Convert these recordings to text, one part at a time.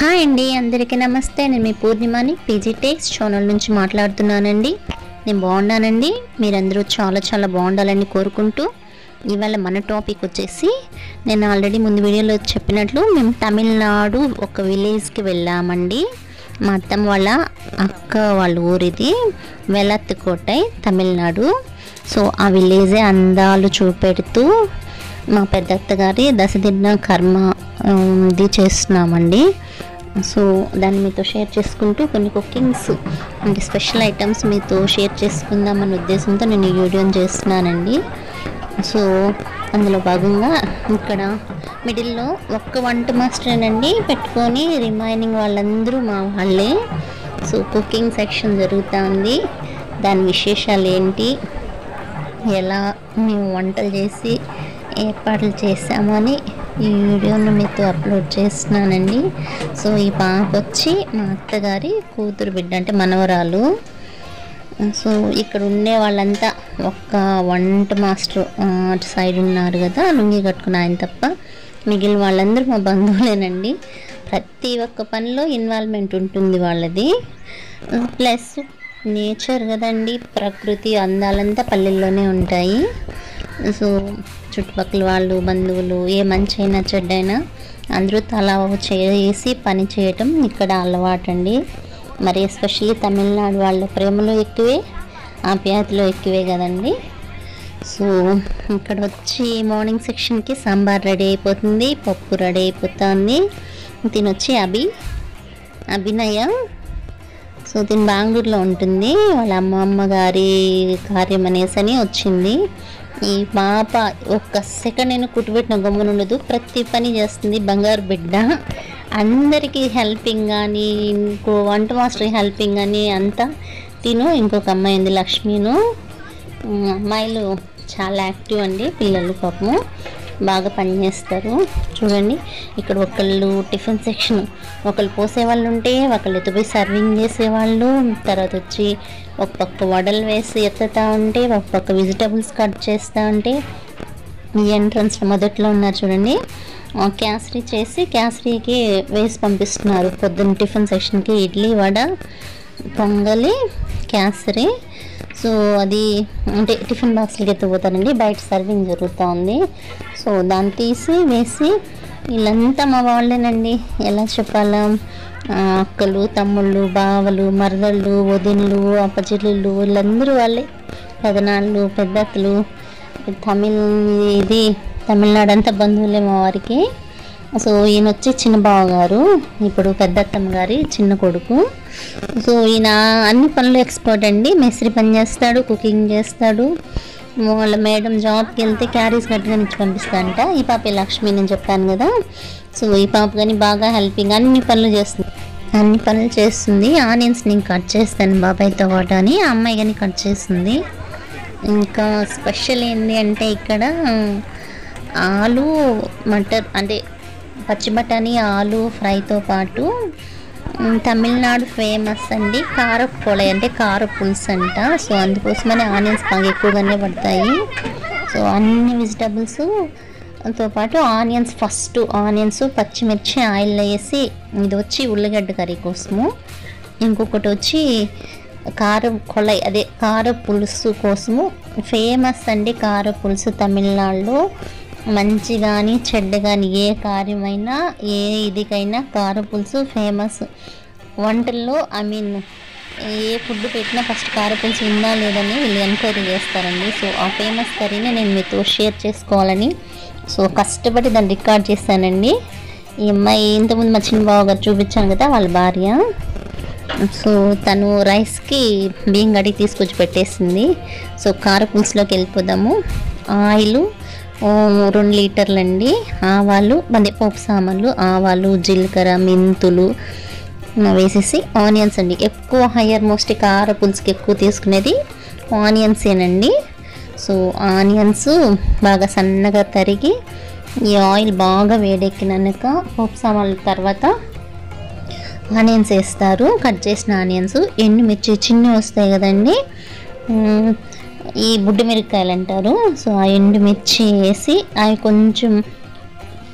hi అండి అందరికీ నమస్తే నేను మీ పూర్ణిమని పీజీ టెక్స్ ఛానల్ నుంచి మాట్లాడుతున్నానండి నేను బాగున్నానండి మీరందరూ చాలా చాలా బాగుండాలని కోరుకుంటూ ఇవాళ మన టాపిక్ వచ్చేసి నేను ఆల్రెడీ ముందు వీడియోలో చెప్పినట్లు మేము తమిళనాడు ఒక విలేజ్కి వెళ్ళామండి మా అత్తమ్మ వాళ్ళ అక్క వాళ్ళ ఊరిది వెలత్తుకోటై తమిళనాడు సో ఆ విలేజే అందాలు చూపెడుతూ మా పెద్దత్త గారి దశదిన కర్మ ఆ, ఇది చేస్తున్నామండి సో దాన్ని మీతో షేర్ చేసుకుంటూ కొన్ని కుకింగ్స్ అంటే స్పెషల్ ఐటమ్స్ మీతో షేర్ చేసుకుందామన్న ఉద్దేశంతో నేను ఈ వీడియోని చేస్తున్నానండి సో అందులో భాగంగా ఇక్కడ మిడిల్లో ఒక్క వంట మాస్టరేనండి పెట్టుకొని రిమైనింగ్ వాళ్ళందరూ మా వాళ్ళే సో కుకింగ్ సెక్షన్ జరుగుతూ ఉంది దాని విశేషాలు ఏంటి ఎలా మేము వంటలు చేసి ఏర్పాట్లు చేసామని ఈ వీడియోను మీతో అప్లోడ్ చేస్తున్నానండి సో ఈ పాప వచ్చి మా అత్తగారి కూతురు బిడ్డ అంటే మనవరాలు సో ఇక్కడ ఉండే వాళ్ళంతా ఒక్క వంట మాస్టర్ ఆ, అటు సైడ్ ఉన్నారు కదా లుంగి కట్టుకున్న ఆయన తప్ప మిగిలిన వాళ్ళందరూ మా బంధువులేనండి ప్రతి ఒక్క పనిలో ఇన్వాల్వ్మెంట్ ఉంటుంది వాళ్ళది ప్లస్ నేచర్ కదండి ప్రకృతి అందాలంతా పల్లెల్లోనే ఉంటాయి సో చుట్టుపక్కల వాళ్ళు బంధువులు ఏ మంచి అయినా చెడ్డైనా అందరూ తలా ఓ చేసి పని చేయటం ఇక్కడ అలవాటండి మరి ఎస్పెషల్లీ తమిళనాడు వాళ్ళ ప్రేమలో ఎక్కువే ఆప్యాయతలో ఎక్కువే కదండి సో ఇక్కడ వచ్చి మార్నింగ్ సెక్షన్కి సాంబార్ రెడీ అయిపోతుంది పప్పు రెడీ అయిపోతుంది తినొచ్చి అభి అభినయ సో దీని బెంగళూరులో ఉంటుంది వాళ్ళ అమ్మమ్మ గారి కార్యం అనేసి అని వచ్చింది ఈ పాప ఒక్క సెకండ్ నేను కుట్టుబెట్టిన గమ్మున ఉండదు ప్రతి పని చేస్తుంది బంగారు బిడ్డ అందరికీ హెల్పింగ్ కానీ ఇంకో వంట మాస్టర్ హెల్పింగ్ కానీ అంతా తిను ఇంకొక అమ్మాయి ఉంది లక్ష్మిను ఉమ్, అమ్మాయిలు చాలా యాక్టివ్ అండి పిల్లలు పాపము బాగా పనిచేస్తారు చూడండి ఇక్కడ ఒకళ్ళు టిఫిన్ సెక్షన్ ఒకళ్ళు పోసే వాళ్ళు ఉంటే ఒకళ్ళు ఎత్తుపోయి సర్వింగ్ చేసేవాళ్ళు తర్వాత వచ్చి ఒక పక్క వడలు వేసి ఎత్తుతా ఉంటే ఒక పక్క వెజిటబుల్స్ కట్ చేస్తూ ఉంటే ఈ ఎంట్రన్స్ మొదట్లో ఉన్నారు చూడండి ఆ క్యాసరీ చేసి క్యాసరీకి వేసి పంపిస్తున్నారు పొద్దున్న టిఫిన్ సెక్షన్కి ఇడ్లీ వడ పొంగలి క్యాసరీ సో అది అంటే టిఫిన్ బాక్స్లకి ఎత్తుకుపోతారండి బయట సర్వింగ్ జరుగుతూ ఉంది సో దాన్ని తీసి వేసి వీళ్ళంతా మా వాళ్ళేనండి ఎలా చెప్పాలా ఆ, అక్కలు తమ్ముళ్ళు బావలు మరదళ్ళు వదినలు అప్పచెల్లెళ్ళు వీళ్ళందరూ వాళ్ళే పెదనాళ్ళు పెద్దత్తలు తమిళ్ ఇది తమిళనాడు అంతా బంధువులే మా వారికి సో ఈయన వచ్చి చిన్న బావ గారు ఇప్పుడు పెద్దత్తమ్మ గారి చిన్న కొడుకు సో ఈయన అన్ని పనులు ఎక్స్పర్ట్ అండి మెస్రి పని చేస్తాడు కుకింగ్ చేస్తాడు వాళ్ళ మేడం జాబ్కి వెళ్తే క్యారీస్ గట్టిగా ఇచ్చి పంపిస్తాడంట ఈ పాప లక్ష్మి నేను చెప్పాను కదా సో ఈ పాప కానీ బాగా హెల్పింగ్ అన్ని పనులు చేస్తుంది అన్ని పనులు చేస్తుంది ఆనియన్స్ నేను కట్ చేస్తాను బాబాయ్తో పాటు అని ఆ అమ్మాయి కానీ కట్ చేస్తుంది ఇంకా స్పెషల్ ఏంటి అంటే ఇక్కడ ఆలు మటర్ అంటే పచ్చి బఠానీ ఆలు ఫ్రైతో పాటు మ్, తమిళనాడు ఫేమస్ అండి కార పొల అంటే కార పులుసు అంట సో అందుకోసమని ఆనియన్స్ బాగా ఎక్కువగానే పడతాయి సో అన్ని వెజిటబుల్స్ తో పాటు ఆనియన్స్ ఫస్ట్ ఆనియన్స్ పచ్చిమిర్చి ఆయిల్ వేసి ఇది వచ్చి ఉల్లిగడ్డ కర్రీ కోసము ఇంకొకటి వచ్చి కారం కొలై అదే కార పులుసు కోసము ఫేమస్ అండి కార పులుసు తమిళనాడులో మంచి కానీ చెడ్డ కానీ ఏ కార్యమైనా ఏ ఇదికైనా కార పులుసు ఫేమస్ వంటల్లో ఐ మీన్ ఏ ఫుడ్ పెట్టినా ఫస్ట్ కార పులుసు ఉందా లేదని వీళ్ళు ఎంక్వైరీ చేస్తారండి సో ఆ ఫేమస్ కర్రీని నేను మీతో షేర్ చేసుకోవాలని సో కష్టపడి దాన్ని రికార్డ్ చేశానండి ఈ అమ్మాయి ఇంతకుముందు మా చిన్న బావ గారు చూపించాను కదా వాళ్ళ భార్య సో తను రైస్కి బియ్యం గడికి తీసుకొచ్చి పెట్టేసింది సో కార పులుసులోకి వెళ్ళిపోదాము ఆయిల్ రెండు లీటర్లు అండి ఆవాలు అదే పోపు సామాన్లు ఆవాలు జీలకర్ర మెంతులు ఆ, వేసేసి ఆనియన్స్ అండి ఎక్కువ హయ్యర్ మోస్ట్ కార పులుసుకి ఎక్కువ తీసుకునేది ఆనియన్సేనండి సో ఆనియన్స్ బాగా సన్నగా తరిగి ఈ ఆయిల్ బాగా వేడెక్కినాక పోపు సామాన్ల తర్వాత ఆనియన్స్ వేస్తారు కట్ చేసిన ఆనియన్స్ ఎండుమిర్చి చిన్న వస్తాయి కదండి ఉమ్, ఈ బుడ్డి మిరపకాయలు అంటారు సో ఆ ఎండుమిర్చి వేసి అవి కొంచెం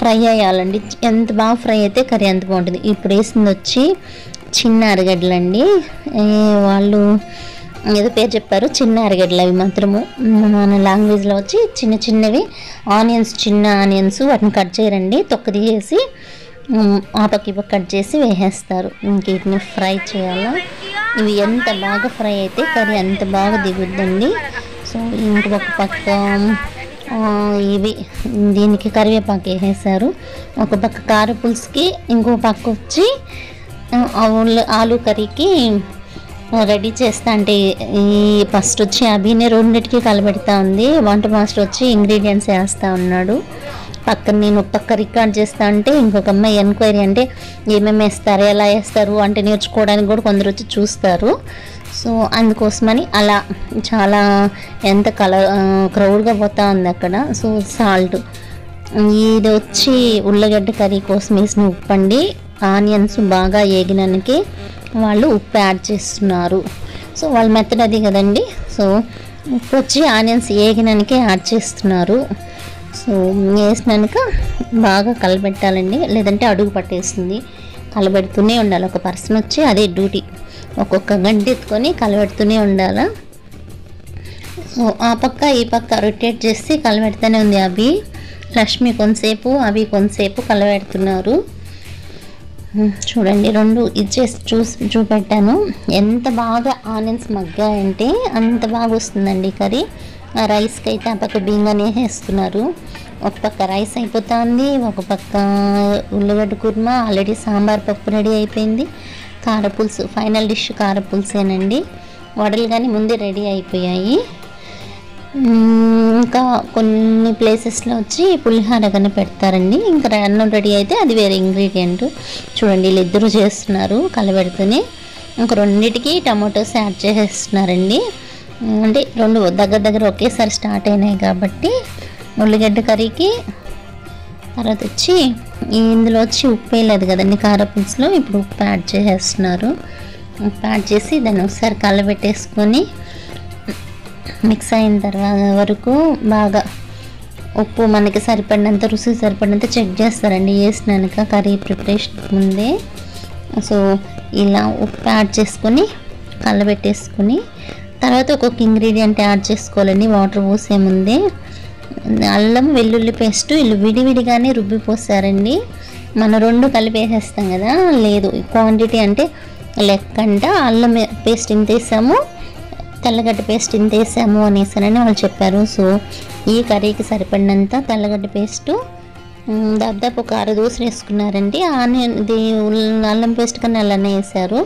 ఫ్రై అయ్యాలండి ఎంత బాగా ఫ్రై అయితే కర్రీ అంత బాగుంటుంది ఇప్పుడు వేసింది వచ్చి చిన్న అరగడ్డలండి ఏ, వాళ్ళు ఏదో పేరు చెప్పారు చిన్న అరగడ్డలు అవి మాత్రము మన లాంగ్వేజ్లో వచ్చి చిన్న చిన్నవి ఆనియన్స్ చిన్న ఆనియన్స్ వాటిని కట్ చేయరండి తొక్క తీసేసి ఉమ్, ఆ పక్క ఈ పక్క కట్ చేసి వేసేస్తారు ఇంక వీటిని ఫ్రై చేయాలా ఇవి ఎంత బాగా ఫ్రై అయితే కర్రీ అంత బాగా దిగుద్దండి సో ఇంకొక పక్క ఆ, ఇవి దీనికి కరివేపాకు వేసేసారు ఒక పక్క కార పులుసుకి ఇంకో పక్క వచ్చి ఆ, ఆలు- ఆలు కర్రీకి రెడీ చేస్తా అంటే ఈ ఫస్ట్ వచ్చి అభినే రెండింటికి కలబెడతా ఉంది వంట మాస్టర్ వచ్చి ఇంగ్రీడియంట్స్ వేస్తా ఉన్నాడు పక్కన నేను ఒక పక్క రికార్డ్ చేస్తా అంటే ఇంకొక అమ్మాయి ఎంక్వైరీ అంటే ఏమేమి వేస్తారు ఎలా వేస్తారు అంటే నేర్చుకోవడానికి కూడా కొందరు వచ్చి చూస్తారు సో అందుకోసమని అలా చాలా ఎంత కలర్ క్రౌడ్గా పోతా ఉంది అక్కడ సో సాల్ట్ ఇది వచ్చి ఉల్లగడ్డ కర్రీ కోసం వేసిన ఉప్పు అండి ఆనియన్స్ బాగా ఏగినానికి వాళ్ళు ఉప్పు యాడ్ చేస్తున్నారు సో వాళ్ళ మెథడ్ అది కదండి సో ఉప్పు వచ్చి ఆనియన్స్ ఏగినానికి యాడ్ చేస్తున్నారు సో వేసినాక బాగా కలబెట్టాలండి లేదంటే అడుగు పట్టేస్తుంది కలబెడుతూనే ఉండాలి ఒక పర్సన్ వచ్చి అదే డ్యూటీ ఒక్కొక్క గంట ఎత్తుకొని కలబెడుతూనే ఉండాలా సో ఆ పక్క ఈ పక్క రొటేట్ చేసి కలబెడుతూనే ఉంది అవి లక్ష్మి కొంతసేపు అవి కొంతసేపు కలబెడుతున్నారు ఉమ్, చూడండి రెండు ఇచ్చేసి చూసి చూపెట్టాను ఎంత బాగా ఆనియన్స్ మగ్గాయంటే అంత బాగా వస్తుందండి కర్రీ ఆ రైస్కి అయితే ఆ పక్క బియ్యంగానే వేస్తున్నారు ఒక పక్క రైస్ అయిపోతుంది ఒక పక్క ఉల్లిగడ్డ కుర్మా ఆల్రెడీ సాంబార్ పప్పు రెడీ అయిపోయింది కారపులుసు ఫైనల్ డిష్ కారపులుసేనండి వడలు కానీ ముందే రెడీ అయిపోయాయి మ్మ్, ఇంకా కొన్ని ప్లేసెస్లో వచ్చి పులిహార కానీ పెడతారండి ఇంకా అన్నం రెడీ అయితే అది వేరే ఇంగ్రీడియంట్ చూడండి వీళ్ళు ఇద్దరు చేస్తున్నారు కలబెడుతూనే ఇంకా రెండింటికి టమాటోస్ యాడ్ చేసేస్తున్నారండి మ్మ్, అంటే రెండు దగ్గర దగ్గర ఒకేసారి స్టార్ట్ అయినాయి కాబట్టి ఉల్లిగడ్డ కర్రీకి తర్వాత వచ్చి ఇందులో వచ్చి ఉప్పు వేయలేదు కదండి కారపులుసులో ఇప్పుడు ఉప్పు యాడ్ చేసేస్తున్నారు ఉప్పు యాడ్ చేసి దాన్ని ఒకసారి కలబెట్టేసుకొని మిక్స్ అయిన తర్వాత వరకు బాగా ఉప్పు మనకి సరిపడినంత రుచి సరిపడినంత చెక్ చేస్తారండి వేసినాక కర్రీ ప్రిపరేషన్ ముందే సో ఇలా ఉప్పు యాడ్ చేసుకొని కలబెట్టేసుకొని తర్వాత ఒక్కొక్క ఇంగ్రీడియంట్ యాడ్ చేసుకోవాలండి వాటర్ పోసే ముందే అల్లం వెల్లుల్లి పేస్ట్ వీళ్ళు విడివిడిగానే రుబ్బి పోసారండి మనం రెండు కలిపి వేసేస్తాం కదా లేదు క్వాంటిటీ అంటే లెక్కంట అల్లం పేస్ట్ ఇంత వేసాము తెల్లగడ్డ పేస్ట్ ఇంత వేసాము అనేసానని వాళ్ళు చెప్పారు సో ఈ కర్రీకి సరిపడినంత తెల్లగడ్డ పేస్ట్ మ్, దాదాపు ఒక అర దోశలు వేసుకున్నారండి ఆనియన్ ఇది ఉల్- అల్లం పేస్ట్ కన్నా అలానే వేసారు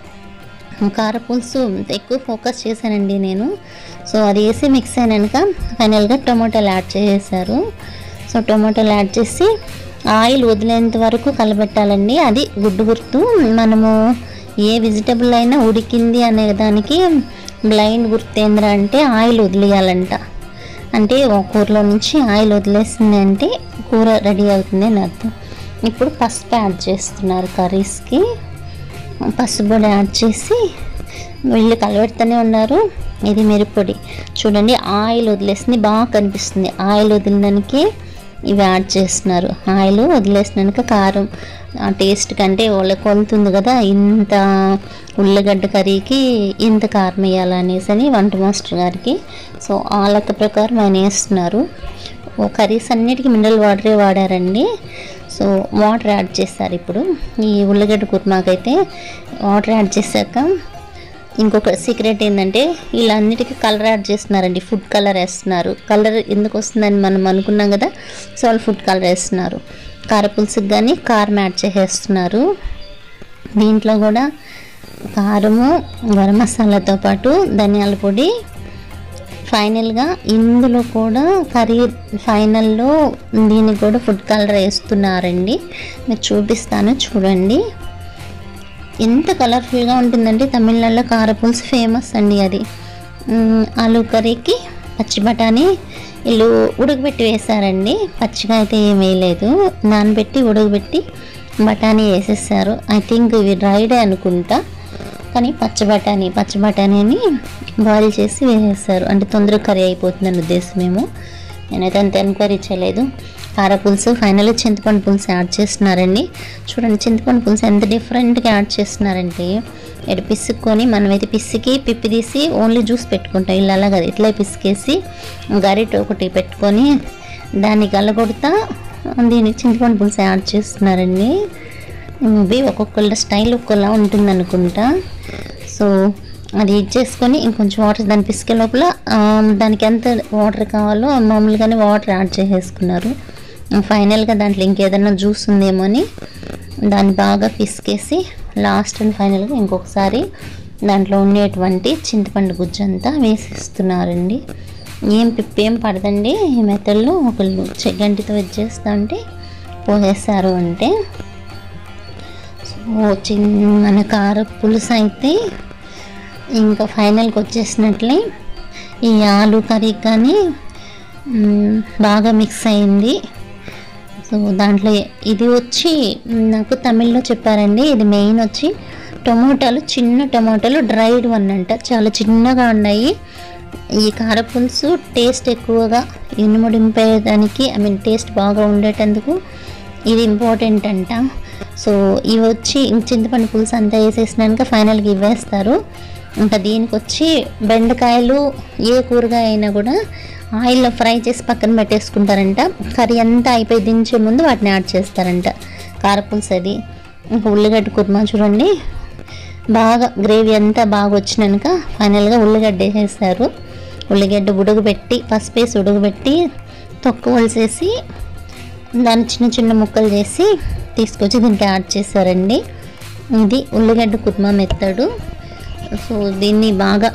కారపులుసు ఎక్కువ ఫోకస్ చేశానండి నేను సో అది వేసి మిక్స్ అయినాక ఫైనల్గా టొమాటోలు యాడ్ చేసేసారు సో టొమాటోలు యాడ్ చేసి ఆయిల్ వదిలేంత వరకు కలబెట్టాలండి అది గుడ్డు గుర్తు మనము ఏ వెజిటబుల్ అయినా ఉడికింది అనే దానికి బ్లైండ్ గుర్తు ఏంద్రా అంటే ఆయిల్ వదిలేయాలంట అంటే ఒక కూరలో నుంచి ఆయిల్ వదిలేసింది అంటే కూర రెడీ అవుతుంది అని అర్థం ఇప్పుడు పసుపు యాడ్ చేస్తున్నారు కర్రీస్కి పసుపు పొడి యాడ్ చేసి వీళ్ళు కలబెడుతూనే ఉన్నారు ఇది మిరప్పొడి చూడండి ఆయిల్ వదిలేసింది బాగా కనిపిస్తుంది ఆయిల్ వదిలినానికి ఇవి యాడ్ చేస్తున్నారు ఆయిల్ వదిలేసినాక కారం ఆ టేస్ట్ కంటే వాళ్ళ కొలుతుంది కదా ఇంత ఉల్లగడ్డ కర్రీకి ఇంత కారం వేయాలనేసి అని వంట మాస్టర్ గారికి సో ఆ లెక్క ప్రకారం ఆయన వేస్తున్నారు ఓ కర్రీస్ అన్నిటికీ మినరల్ వాటరే వాడారండి సో వాటర్ యాడ్ చేస్తారు ఇప్పుడు ఈ ఉల్లగడ్డ కుర్మాకైతే వాటర్ యాడ్ చేశాక ఇంకొక సీక్రెట్ ఏంటంటే వీళ్ళన్నిటికీ కలర్ యాడ్ చేస్తున్నారండి ఫుడ్ కలర్ వేస్తున్నారు కలర్ ఎందుకు వస్తుందని మనం అనుకున్నాం కదా సో వాళ్ళు ఫుడ్ కలర్ వేస్తున్నారు కారపులుసుకి కానీ కారం యాడ్ చేసేస్తున్నారు దీంట్లో కూడా కారము గరం మసాలాతో పాటు ధనియాల పొడి ఫైనల్గా ఇందులో కూడా కర్రీ ఫైనల్లో దీనికి కూడా ఫుడ్ కలర్ వేస్తున్నారండి మీకు చూపిస్తాను చూడండి ఎంత కలర్ఫుల్గా ఉంటుందంటే తమిళనాడులో కారపులుసు ఫేమస్ అండి అది మ్, ఆలు కర్రీకి పచ్చి బఠానీ వీళ్ళు ఉడకబెట్టి వేశారండి పచ్చిగా అయితే ఏం వేయలేదు నానబెట్టి ఉడకబెట్టి బఠానీ వేసేసారు ఐ థింక్ ఇవి డ్రైడే అనుకుంటా కానీ పచ్చి బఠానీ పచ్చి బఠానీని బాయిల్ చేసి వేసేసారు అంటే తొందరగా కర్రీ అయిపోతుందని ఉద్దేశమేమో నేనైతే అంత ఎంక్వైరీ చేయలేదు కార పులుసు ఫైనల్ చింతపండు పులుసు యాడ్ చేస్తున్నారండి చూడండి చింతపండు పులుసు ఎంత డిఫరెంట్గా యాడ్ చేస్తున్నారంటే ఇటు పిసుక్కొని మనమైతే పిసికి పిప్పి తీసి ఓన్లీ జ్యూస్ పెట్టుకుంటాం ఇలా అలా కదా ఇట్లా పిసికేసి గరిట ఒకటి పెట్టుకొని దాన్ని గల్లగొడతా దీనికి చింతపండు పులుసు యాడ్ చేస్తున్నారండి ఇవి ఒక్కొక్కళ్ళ స్టైల్ ఒక్కొక్కలా ఉంటుంది అనుకుంటా సో అది ఇచ్చేసుకొని ఇంకొంచెం వాటర్ దాన్ని పిసికే లోపల ఆ, దానికి ఎంత వాటర్ కావాలో మామూలుగానే వాటర్ యాడ్ చేసేసుకున్నారు ఫైనల్గా దాంట్లో ఇంకేదైనా జ్యూస్ ఉందేమో అని దాన్ని బాగా పిసికేసి లాస్ట్ అండ్ ఫైనల్గా ఇంకొకసారి దాంట్లో ఉండేటువంటి చింతపండు గుజ్జు అంతా వేసేస్తున్నారండి ఏం పిప్పి ఏం పడదండి ఈ మెథడ్లో ఒకళ్ళు చె- గంటితో వచ్చేస్తా ఉంటే పోసేస్తారు అంటే సో చిన్న మన కార పులుసు అయితే ఇంకా ఫైనల్కి వచ్చేసినట్లే ఈ ఆలు కర్రీ కానీ మ్, బాగా మిక్స్ అయింది సో దాంట్లో ఇది వచ్చి మ్, నాకు తమిళ్లో చెప్పారండి ఇది మెయిన్ వచ్చి టొమాటోలు చిన్న టొమాటోలు డ్రైడ్ వన్ అంట చాలా చిన్నగా ఉన్నాయి ఈ కారపులుసు టేస్ట్ ఎక్కువగా ఇనుముడింపేదానికి ఐ మీన్ టేస్ట్ బాగా ఉండేటందుకు ఇది ఇంపార్టెంట్ అంట సో ఇవి వచ్చి ఇంక చింతపండు పులుసు అంతా వేసేసినాక ఫైనల్గా ఇవేస్తారు ఇంకా దీనికి వచ్చి బెండకాయలు ఏ కూరగాయ అయినా కూడా ఆయిల్లో ఫ్రై చేసి పక్కన పెట్టేసుకుంటారంట కర్రీ అంతా అయిపోయి దించే ముందు వాటిని యాడ్ చేస్తారంట కారపులుసు అది ఇంకా ఉల్లిగడ్డ కుర్మా చూడండి బాగా గ్రేవీ అంతా బాగా వచ్చినాక ఫైనల్గా ఉల్లిగడ్డ వేసేస్తారు ఉల్లిగడ్డ ఉడకబెట్టి పసుపు వేసి ఉడకబెట్టి తొక్క వలిసేసి దాన్ని చిన్న చిన్న ముక్కలు చేసి తీసుకొచ్చి దీనికి యాడ్ చేశారండి ఇది ఉల్లిగడ్డ కుర్మా మెత్తడు సో దీన్ని బాగా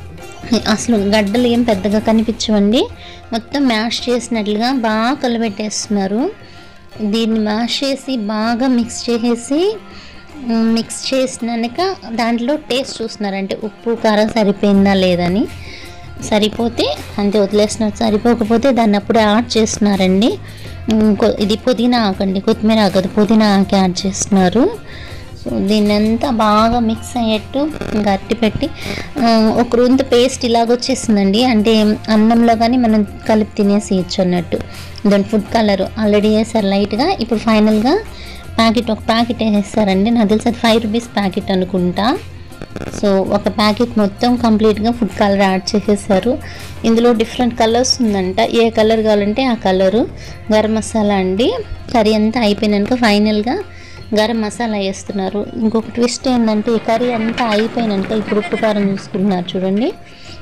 అసలు గడ్డలు ఏం పెద్దగా కనిపించవండి మొత్తం మ్యాష్ చేసినట్లుగా బాగా కలబెట్టేస్తున్నారు దీన్ని మ్యాష్ చేసి బాగా మిక్స్ చేసేసి మ్, మిక్స్ చేసినాక దాంట్లో టేస్ట్ చూస్తున్నారంటే ఉప్పు కారం సరిపోయిందా లేదని సరిపోతే అంతే వదిలేస్తున్నారు సరిపోకపోతే దాన్ని అప్పుడే యాడ్ చేస్తున్నారండి ఇంకో ఇది పుదీనా ఆకండి కొత్తిమీర ఆకదు పుదీనా ఆకి యాడ్ చేస్తున్నారు సో దీన్ని అంతా బాగా మిక్స్ అయ్యేట్టు ఇంకా అట్టి పెట్టి ఆ, ఒక రొంత పేస్ట్ ఇలాగ వచ్చేసిందండి అంటే అన్నంలో కానీ మనం కలిపి తినేసేయచ్చు అన్నట్టు దాని ఫుడ్ కలర్ ఆల్రెడీ వేసారు లైట్గా ఇప్పుడు ఫైనల్గా ప్యాకెట్ ఒక ప్యాకెట్ వేసేస్తారండి నాకు తెలిసి అది ఫైవ్ రూపీస్ ప్యాకెట్ అనుకుంటా సో ఒక ప్యాకెట్ మొత్తం కంప్లీట్గా ఫుడ్ కలర్ యాడ్ చేసేసారు ఇందులో డిఫరెంట్ కలర్స్ ఉందంట ఏ కలర్ కావాలంటే ఆ కలరు గరం మసాలా అండి కర్రీ అంతా అయిపోయినాక ఫైనల్గా గరం మసాలా వేస్తున్నారు ఇంకొక ట్విస్ట్ ఏంటంటే ఈ కర్రీ అంతా అయిపోయినాక ఇప్పుడు ఉప్పు కారం చూసుకుంటున్నారు చూడండి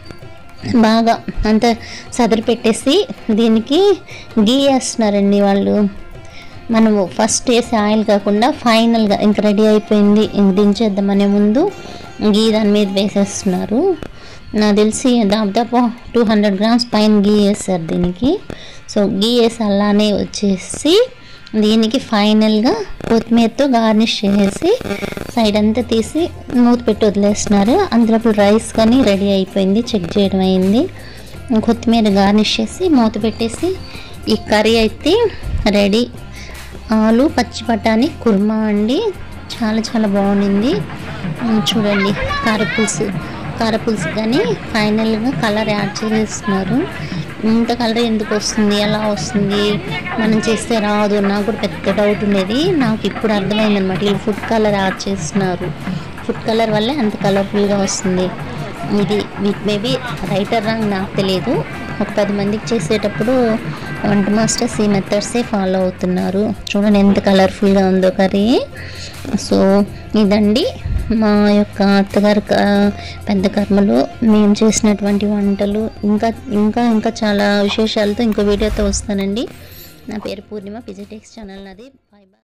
బాగా అంత సదరి పెట్టేసి దీనికి గీ వేస్తున్నారండి వాళ్ళు మనము ఫస్ట్ వేసే ఆయిల్ కాకుండా ఫైనల్గా ఇంక రెడీ అయిపోయింది ఇంక దించేద్దామనే ముందు గీ దాని మీద వేసేస్తున్నారు నాకు తెలిసి దాదాపు టూ హండ్రెడ్ గ్రామ్స్ పైన గీ వేస్తారు దీనికి సో గీ వేసి అలానే వచ్చేసి దీనికి ఫైనల్గా కొత్తిమీరతో గార్నిష్ చేసేసి సైడ్ అంతా తీసి మూత పెట్టి వదిలేస్తున్నారు అందులో రైస్ కానీ రెడీ అయిపోయింది చెక్ చేయడం అయింది కొత్తిమీర గార్నిష్ చేసి మూత పెట్టేసి ఈ కర్రీ అయితే రెడీ ఆలు పచ్చి బఠానీ కుర్మా అండి చాలా చాలా బాగుండింది ఉమ్, చూడండి కారపులుసు కారపులుసు కానీ ఫైనల్గా కలర్ యాడ్ చేసేస్తున్నారు ఇంత కలర్ ఎందుకు వస్తుంది ఎలా వస్తుంది మనం చేస్తే రాదు నాకు కూడా పెద్ద డౌట్ ఉండేది నాకు ఇప్పుడు అర్థమైంది అనమాట వీళ్ళు ఫుడ్ కలర్ యాడ్ చేస్తున్నారు ఫుడ్ కలర్ వల్లే అంత కలర్ఫుల్గా వస్తుంది ఇది మేబీ రైటర్ రాంగ్ నాకు తెలియదు ఒక పది మందికి చేసేటప్పుడు వంట మాస్టర్స్ ఈ మెథడ్సే ఫాలో అవుతున్నారు చూడండి ఎంత కలర్ఫుల్గా ఉందో కర్రీ సో ఇదండి మా యొక్క అత్తగారి క- పెద్ద కర్మలు మేము చేసినటువంటి వంటలు ఇంకా ఇంకా ఇంకా చాలా విశేషాలతో ఇంకో వీడియోతో వస్తానండి నా పేరు పూర్ణిమ పిజిటెక్స్ ఛానల్ నాది